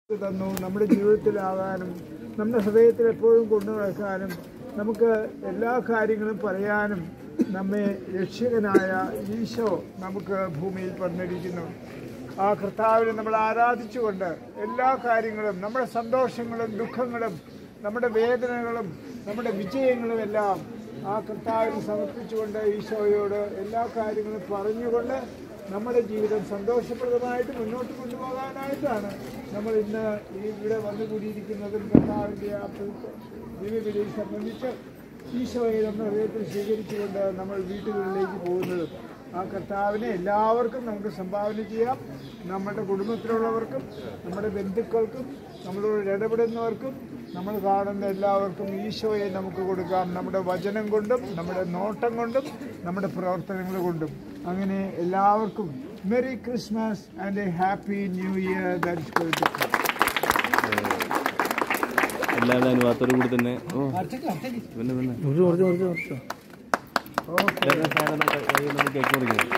തന്നു നമ്മുടെ ജീവിതത്തിലാകാനും നമ്മുടെ ഹൃദയത്തിൽ എപ്പോഴും കൊണ്ടു നടക്കാനും നമുക്ക് എല്ലാ കാര്യങ്ങളും പറയാനും നമ്മെ രക്ഷകനായ ഈശോ നമുക്ക് ഭൂമിയിൽ പറഞ്ഞിരിക്കുന്നു ആ കർത്താവിനെ നമ്മൾ ആരാധിച്ചുകൊണ്ട് എല്ലാ കാര്യങ്ങളും നമ്മുടെ സന്തോഷങ്ങളും ദുഃഖങ്ങളും നമ്മുടെ വേദനകളും നമ്മുടെ വിജയങ്ങളും എല്ലാം ആ കർത്താവിന് സമർപ്പിച്ചുകൊണ്ട് ഈശോയോട് എല്ലാ കാര്യങ്ങളും പറഞ്ഞുകൊണ്ട് നമ്മുടെ ജീവിതം സന്തോഷപ്രദമായിട്ട് മുന്നോട്ട് കൊണ്ടുപോകാനായിട്ടാണ് നമ്മൾ ഇന്ന് ഈ ഇവിടെ വന്നുകൂടിയിരിക്കുന്നതും കർത്താവിൻ്റെ ആ ദിവ്യബലി സംബന്ധിച്ച് ഈശോയെ നമ്മുടെ ഹൃദയത്തിൽ സ്വീകരിച്ചുകൊണ്ട് നമ്മൾ വീട്ടുകളിലേക്ക് പോകുന്നതും ആ കർത്താവിനെ എല്ലാവർക്കും നമുക്ക് സംഭാവന ചെയ്യാം നമ്മുടെ കുടുംബത്തിലുള്ളവർക്കും നമ്മുടെ ബന്ധുക്കൾക്കും നമ്മളോട് ഇടപെടുന്നവർക്കും നമ്മൾ കാണുന്ന എല്ലാവർക്കും ഈശോയെ നമുക്ക് കൊടുക്കാം നമ്മുടെ വചനം കൊണ്ടും നമ്മുടെ നോട്ടം കൊണ്ടും നമ്മുടെ പ്രവർത്തനങ്ങൾ കൊണ്ടും അങ്ങനെ എല്ലാവർക്കും merry Christmas and a happy new year that's going to എല്ലാവരുടെ അനുവാദത്തോടു കൂടി തന്നെ ഓ പിന്നെ പിന്നെ എല്ലാവരുടെയും സാധനം കൈ- നമ്മൾ കേക്ക് മുറിക്കുന്നത്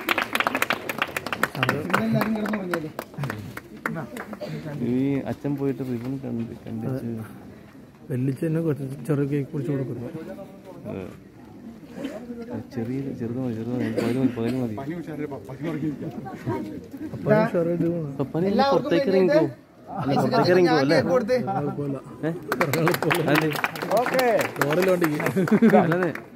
ഈ അച്ഛൻ പോയിട്ട് റിബൺ കണ്ട് കണ്ടിച്ച് വെല്ലിച്ചെന്നെ ചെറിയ കേക്ക് കുടിച്ചു കൊടുക്കുന്നു ഏ, ചെറിയ ചെറുത് മതി ചെറുത് മതി പതിന് മതി പതിന് മതി അപ്പം ഉഷാറായിട്ട് പോകണം പപ്പനെ ഇന്ന് പുറത്തേക്ക് ഇറങ്ങിക്കോ അല്ല പുറത്തേക്ക് ഇറങ്ങിക്കോ അല്ലേ ഏ? അല്ലേ ഓക്കെ റോഡിൽ വണ്ടിക്ക് അല്ലേ